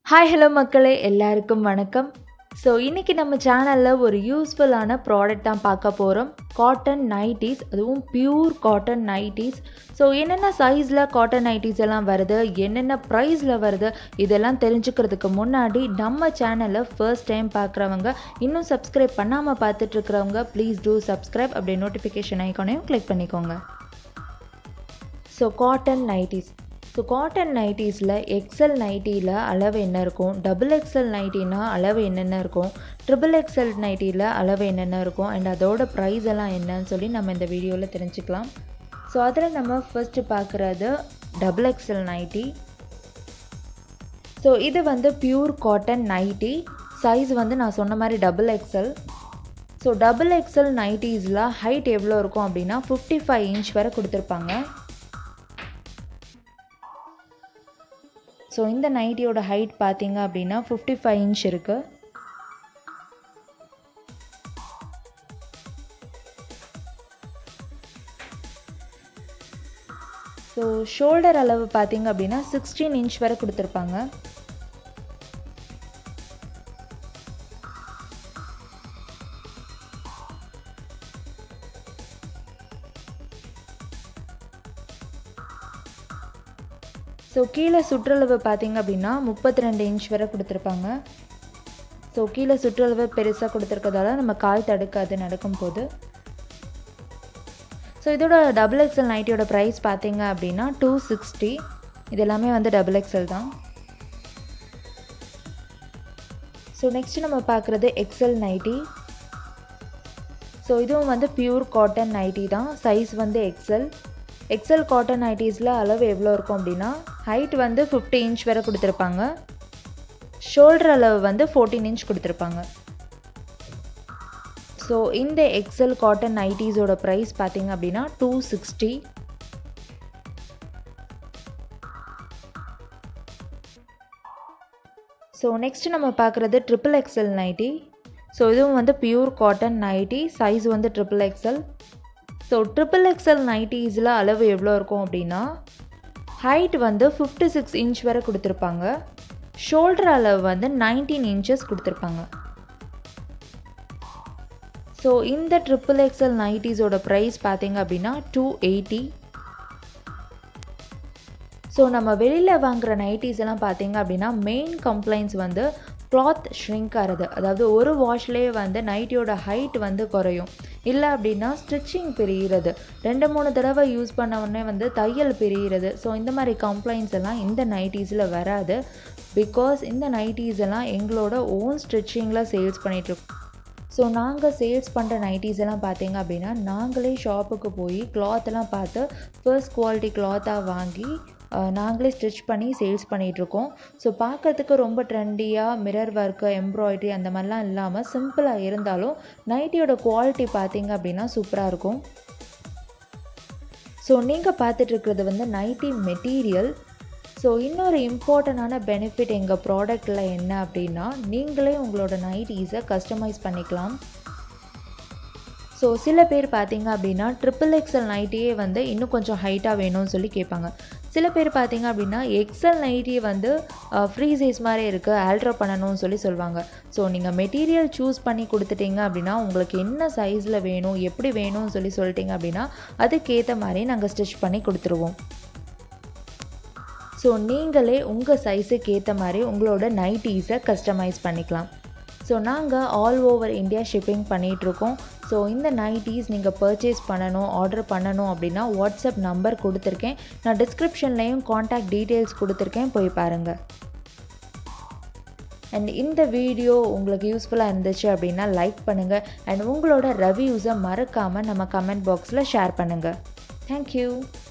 hi hello மக்களே எல்லாருக்கும் வணக்கம் ஸோ இன்றைக்கி நம்ம சேனலில் ஒரு யூஸ்ஃபுல்லான ப்ராடக்ட் தான் பார்க்க போகிறோம் காட்டன் நைட்டிஸ் அதுவும் பியூர் காட்டன் நைட்டிஸ் ஸோ என்னென்ன சைஸில் காட்டன் நைட்டிஸ் எல்லாம் வருது என்னென்ன ப்ரைஸில் வருது இதெல்லாம் தெரிஞ்சுக்கிறதுக்கு முன்னாடி நம்ம சேனலை ஃபர்ஸ்ட் டைம் பார்க்குறவங்க இன்னும் சப்ஸ்கிரைப் பண்ணாமல் பார்த்துட்ருக்கிறவங்க ப்ளீஸ் டூ சப்ஸ்கிரைப் அப்படியே நோட்டிஃபிகேஷன் ஐக்கானையும் கிளிக் பண்ணிக்கோங்க so cotton nighties so cotton நைட்டிஸில் எக்ஸல் நைட்டியில் அளவு என்ன இருக்கும் டபுள் எக்ஸல் நைட்டினா அளவு என்னென்ன இருக்கும் ட்ரிபிள் எக்ஸல் நைட்டியில் அளவு என்னென்ன இருக்கும் அண்ட் அதோட ப்ரைஸ் எல்லாம் என்னன்னு சொல்லி நம்ம இந்த வீடியோவில் தெரிஞ்சுக்கலாம் ஸோ அதில் நம்ம ஃபர்ஸ்ட்டு பார்க்குறது டபுள் எக்ஸல் நைட்டி ஸோ இது வந்து பியூர் காட்டன் நைட்டி சைஸ் வந்து நான் சொன்ன மாதிரி double XL so double XL நைட்டிஸில் ஹைட் எவ்வளோ இருக்கும் அப்படின்னா ஃபிஃப்டி ஃபைவ் இன்ச் வரை கொடுத்துருப்பாங்க ஸோ இந்த நைட்டியோட ஹைட் பார்த்தீங்க அப்படின்னா ஃபிஃப்டி ஃபைவ் இன்ச் இருக்குது ஸோ ஷோல்டர் அளவு பார்த்தீங்க அப்படின்னா சிக்ஸ்டீன் இன்ச் வரை கொடுத்துருப்பாங்க ஸோ கீழே சுற்றளவு பார்த்தீங்க அப்படின்னா முப்பத்தி ரெண்டு இன்ச் வரை கொடுத்துருப்பாங்க ஸோ கீழே சுற்றளவு பெருசாக கொடுத்துருக்கதால நம்ம கால் தடுக்காது நடக்கும்போது ஸோ இதோட டபுள் எக்ஸல் நைட்டியோட ப்ரைஸ் பார்த்தீங்க அப்படின்னா டூ சிக்ஸ்டி இது எல்லாமே வந்து டபுள் எக்ஸல் தான் ஸோ நெக்ஸ்ட் நம்ம பார்க்குறது எக்ஸல் நைட்டி ஸோ இதுவும் வந்து பியூர் காட்டன் நைட்டி தான் சைஸ் வந்து எக்ஸல் எக்ஸல் காட்டன் நைட்டிஸில் அளவு எவ்வளோ இருக்கும் அப்படின்னா ஹைட் வந்து ஃபிஃப்டி இன்ச் வரை கொடுத்துருப்பாங்க ஷோல்டர் அளவு வந்து ஃபோர்டீன் இன்ச் கொடுத்துருப்பாங்க ஸோ இந்த எக்ஸல் காட்டன் நைட்டிஸோட ப்ரைஸ் பார்த்தீங்க அப்படின்னா டூ சிக்ஸ்டி ஸோ நெக்ஸ்ட் நம்ம பார்க்குறது ட்ரிபிள் எக்ஸல் நைட்டி ஸோ இதுவும் வந்து பியூர் காட்டன் நைட்டி சைஸ் வந்து triple XL so triple XL நைட்டிஸில் அளவு எவ்வளோ இருக்கும் அப்படின்னா ஹைட் வந்து ஃபிஃப்டி சிக்ஸ் இன்ச் வரை கொடுத்துருப்பாங்க ஷோல்டர் அளவு வந்து நைன்டீன் இன்ச்சஸ் கொடுத்துருப்பாங்க ஸோ இந்த ட்ரிபிள் எக்ஸல் நைட்டிஸோட ப்ரைஸ் பார்த்தீங்க அப்படின்னா டூ எயிட்டி ஸோ நம்ம வெளியில் வாங்குகிற நைட்டிஸ் எல்லாம் பார்த்தீங்க அப்படின்னா மெயின் கம்ப்ளைண்ட்ஸ் வந்து கிளாத் ஷ்ரிங்க் ஆகிறது அதாவது ஒரு வாஷ்லேயே வந்து நைட்டியோட ஹைட் வந்து குறையும் இல்லை அப்படின்னா ஸ்டிச்சிங் பிரிகிறது ரெண்டு மூணு தடவை யூஸ் பண்ண உடனே வந்து தையல் பிரிகிறது ஸோ இந்த மாதிரி கம்ப்ளைண்ட்ஸ் எல்லாம் இந்த நைட்டிஸில் வராது பிகாஸ் இந்த நைட்டிஸ் எல்லாம் எங்களோட ஓன் ஸ்டிச்சிங்கில் சேல்ஸ் பண்ணிகிட்ருக்கோம் ஸோ நாங்கள் சேல்ஸ் பண்ணுற நைட்டிஸ் எல்லாம் பார்த்தீங்க அப்படின்னா நாங்களே ஷாப்புக்கு போய் கிளாத்தெல்லாம் பார்த்து ஃபர்ஸ்ட் குவாலிட்டி கிளாத்தாக வாங்கி நாங்களே ஸ்டிச் பண்ணி சேல்ஸ் பண்ணிகிட்ருக்கோம் ஸோ பார்க்கறதுக்கு ரொம்ப ட்ரெண்டியாக மிரர் ஒர்க்கு எம்ப்ராய்ட்ரி அந்த மாதிரிலாம் இல்லாமல் சிம்பிளாக இருந்தாலும் நைட்டியோட குவாலிட்டி பார்த்தீங்க அப்படின்னா சூப்பராக இருக்கும் ஸோ நீங்கள் பார்த்துட்ருக்கிறது வந்து நைட்டி மெட்டீரியல் ஸோ இன்னொரு இம்பார்ட்டண்டான பெனிஃபிட் எங்கள் ப்ராடக்டில் என்ன அப்படின்னா நீங்களே உங்களோட நைட்டீஸை கஸ்டமைஸ் பண்ணிக்கலாம் ஸோ சில பேர் பார்த்தீங்க அப்படின்னா ட்ரிபிள் எக்ஸல் நைட்டியே வந்து இன்னும் கொஞ்சம் ஹைட்டாக வேணும்னு சொல்லி கேட்பாங்க சில பேர் பார்த்தீங்க அப்படின்னா எக்ஸல் நைட்டியை வந்து ஃப்ரீ சைஸ் மாதிரி இருக்குது ஆல்ட்ரா பண்ணணும்னு சொல்லி சொல்லுவாங்க ஸோ நீங்கள் மெட்டீரியல் சூஸ் பண்ணி கொடுத்துட்டீங்க அப்படின்னா உங்களுக்கு என்ன சைஸில் வேணும் எப்படி வேணும்னு சொல்லி சொல்லிட்டீங்க அப்படின்னா அதுக்கேற்ற மாதிரி நாங்கள் ஸ்டிச் பண்ணி கொடுத்துருவோம் ஸோ நீங்களே உங்கள் சைஸுக்கு ஏற்ற மாதிரி உங்களோட நைட்டீஸை கஸ்டமைஸ் பண்ணிக்கலாம் ஸோ நாங்கள் ஆல் ஓவர் இந்தியா ஷிப்பிங் பண்ணிகிட்ருக்கோம் ஸோ இந்த நைட்டீஸ் நீங்கள் பர்ச்சேஸ் பண்ணணும் ஆர்டர் பண்ணணும் அப்படின்னா வாட்ஸ்அப் நம்பர் கொடுத்துருக்கேன் நான் டிஸ்கிரிப்ஷன்லேயும் காண்டாக்ட் டீட்டெயில்ஸ் கொடுத்துருக்கேன் போய் பாருங்கள் அண்ட் இந்த வீடியோ உங்களுக்கு யூஸ்ஃபுல்லாக இருந்துச்சு அப்படின்னா லைக் பண்ணுங்கள் அண்ட் உங்களோட ரிவ்யூஸை மறக்காமல் நம்ம கமெண்ட் பாக்ஸில் ஷேர் பண்ணுங்கள் தேங்க்யூ